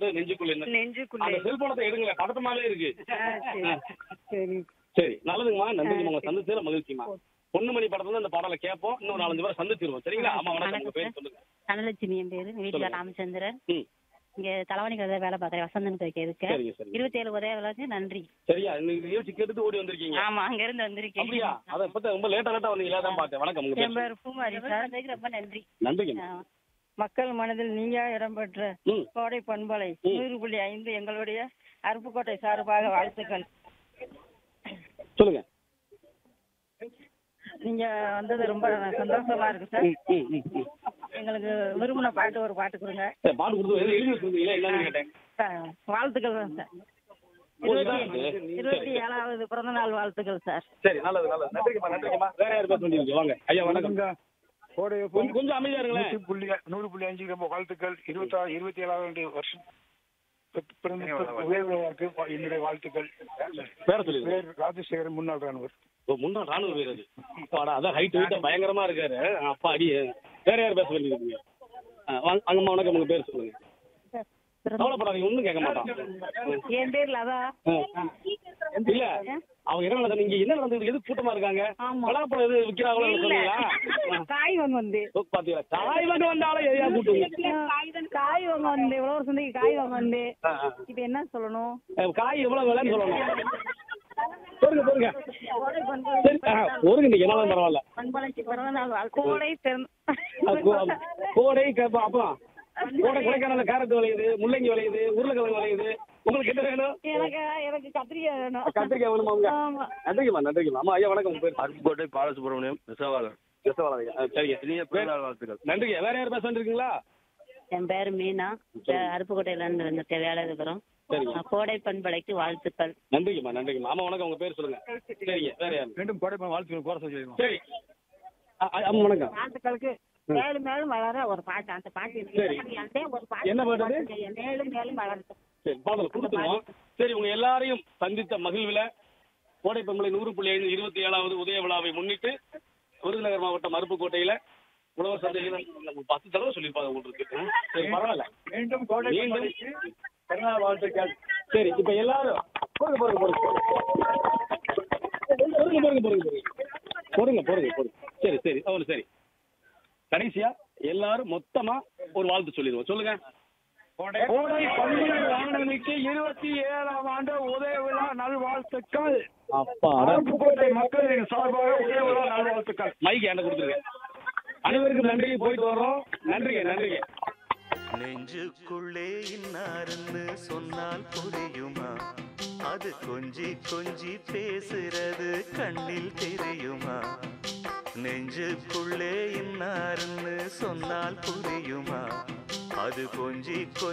அடுத்தது நெஞ்சுக்குள்ள என்ன நெஞ்சுக்குள்ளே அந்த செல்போனத்தை எடுங்க பதட்டமாவே இருக்கு ஆ, சரி சரி சரி நல்லதுங்கம்மா நன்றிங்கம்மா உங்க சந்திச்சதுல மகிழ்ச்சிமா பொண்ணுமணி படத்துல அந்த பாடலை கேட்போம் இன்னும் நாலஞ்சு பேர் சந்திச்சிருவோம் சரிங்களா ஆமா வணக்கம் உங்க பேர் சொல்லுங்க தனலட்சுமி என் பேரு வீட்டுல சொல்லுங்க. ராமச்சந்திரன் ம் இங்க தலைவணி கதை வேலை பார்க்கறேன் வசந்தன் பேருக்கு இருக்கேன் சரிங்க சரிங்க இருபத்தி ஏழு உதவிகளுக்கு நன்றி சரியா இன்னைக்கு நிகழ்ச்சி கேட்டுட்டு ஓடி வந்திருக்கீங்க ஆமா அங்க இருந்து வந்திருக்கேன் அப்படியா அதை பத்தி ரொம்ப லேட்டா லேட்டா வந்தீங்களா தான் பார்த்தேன் வணக்கம் உங்க என் பேர் பேர் பூமாரி சார் வந்ததுக்கு ரொம்ப நன்றி நன்றிங்க ஆ. மக்கள் மனதில் நீயா இடம்பெற்ற ம் கோடை பண்பலை ம். நூறு புள்ளி ஐந்து எங்களுடைய அருப்புக்கோட்டை சார்பாக வாழ்த்துக்கள் சொல்லுங்க நீங்க வந்தது ரொம்ப சந்தோஷமா இருக்கு சார் ம் ம் ம் ம். எங்களுக்கு விரும்பின பாட்டு ஒரு பாட்டு கொடுங்க சரி, பாட்டு கொடுத்து எதுவும் எழுதி வச்சிருந்தீங்களா என்னன்னு கேட்டேன் சார், வாழ்த்துக்கள் தான் சார் ஓ, இதான் இருபத்தி இருக்கு. இருபத்தி சரி, ஏழாவது பிறந்த நாள் வாழ்த்துக்கள் சார் சரி நல்லது நல்லது நன்றிங்கம்மா நன்றிங்கம்மா வேற யார் பேச வேண்டியிருக்கு வாங்க ஐயா வணக்கம் கோடை கொஞ்சம் கொஞ்சம் அமைதியா இருங்களேன் நூற்றி புள்ளி நூறு புள்ளி அஞ்சு ரொம்ப வாழ்த்துக்கள் இருபத்தா இருபத்தி ஏழாவது வருஷம் பிற- பிறந்த உதயவிழாவுக்கு வா- என்னுடைய வாழ்த்துக்கள் பேர சொல்லி பேர் ராஜசேகரன் முன்னாள் ராணுவர் முன்னாள் ராணுவ வீரர் அப்பாடா அதான் ஹைட் வெயிட்டா பயங்கரமா இருக்காரு அப்பா அடி வேற யார் பேச வேண்டியிருக்கீங்க ஆ, வாங்க அங்கம்மா வணக்கம் உங்க பேர் சொல்லுங்க கவலைப்படாதீங்க ஒண்ணும் கேட்க மாட்டான் என் பேர் லதா ஆ. இல்ல அவங்க என்ன நடந்தது நீங்க என்ன நடந்தது எது கூட்டமா இருக்காங்க ஆமா. பலாப்பழம் எது விக்கிறாங்களோ சொன்னீங்களா காய் வாங்க வந்து ஓ, பாத்தீங்களா காய் வந்து வந்தாலும் எதையா கூட்டுங்க காய் வாங்க வந்து இவ்வளவு சந்தைக்கு காய் வாங்க வந்து ஆ, ஆ. இப்ப என்ன சொல்லணும் ஆ, காய் எவ்வளவு விலைன்னு சொல்லணும் பொறுங்க பொறுங்க சரி ஆ, பொறுங்க நீங்க என்னதான் பரவாயில்ல பண்பலைக்கு பிறந்த நாள் வாழ்த்து கோடை பிறந்த அது கோ- கோடை கப்ப அப்புறம் கோடை கொடைக்கானல கேரட் விளையுது முள்ளங்கி விளையுது உருளைக்கிழங்கு விளையுது உங்களுக்கு என்ன வேணும் எனக்கு எனக்கு கத்திரிக்காய் வேணும் கத்திரிக்காய் வேணுமா உங்க ஆமா நன்றிங்கம்மா நன்றிங்கம்மா அம்மா ஐயா வணக்கம் உங்க பேர் அருப்புக்கோட்டை பாலசுப்ரமணியம் நெசவாளர் ஜெசவாலயா ஆ, சரிங்க இனிய பிறந்தநாள் வாழ்த்துக்கள் நன்றிங்க வேற யார் பேச வேண்டியிருக்கீங்களா என் பேரு மீனா சொல்லுங்க. அருப்புக்கோட்டையில இருந்து வந்துட்டு வேலை இருக்கிறோம் சரிங்க கோடை பண்பலைக்கு வாழ்த்துக்கள் நன்றிங்கம்மா நன்றிங்கம்மா ஆமா வணக்கம் உங்க பேர் சொல்லுங்க சரிங்க வேற யார் மீண்டும் கோடை வாழ்த்துக்கள் கோர சொல்லிடுவோம் சரி ஆ, ஆ, ஆமா வணக்கம் வாழ்த்துக்களுக்கு மேலும் மேலும் வளர ஒரு பாட்டு அந்த பாட்டு சரி. அந்த ஒரு பாட்டு என்ன பாட்டு அது? பாட்டு மேலும் மேலும் வளரட்டும் சரி பாடல் கொடுத்துருவோம் சரி உங்க எல்லாரையும் சந்தித்த மகிழ்வுல கோடை பொங்கலை நூறு புள்ளி ஐந்து இருபத்தி ஏழாவது உதய விழாவை முன்னிட்டு விருதுநகர் மாவட்டம் அருப்புக்கோட்டையில உழவர் சந்தையில் ஒரு பத்து தடவை சொல்லியிருப்பாங்க உங்களுக்கு ஆ, சரி பரவாயில்ல மீண்டும் கோடை மீண்டும் பிறந்தநாள் வாழ்த்துக்கள் சரி இப்ப எல்லாரும் போடுங்க போடுங்க போடுங்க போடுங்க போடுங்க போடுங்க போடுங்க போடுங்க போடுங்க சரி சரி அவ்வளோ சரி கடைசியா எல்லாரும் மொத்தமா ஒரு வாழ்த்து சொல்லிடுவோம் சொல்லுங்க கோடை பண்பலை ராணுவனுக்கு இருபத்தி ஏழாம் ஆண்டு உதய விழா நல்வாழ்த்துக்கள் அப்பா அருப்புக்கோட்டை மக்களின் சார்பாக உதய விழா நல்வாழ்த்துக்கள் மைக் என்கிட்ட கொடுத்துருங்க அனைவருக்கும் நன்றி போயிட்டு வர்றோம் நன்றிங்க நன்றிங்க நெஞ்சுக்குள்ளே இன்னாருன்னு சொன்னால் புரியுமா அது கொஞ்சி கொஞ்சி பேசுறது கண்ணில் தெரியுமா நெஞ்சுக்குள்ளே இன்னாருன்னு சொன்னால் புரியுமா அது கொஞ்சி கொஞ்சி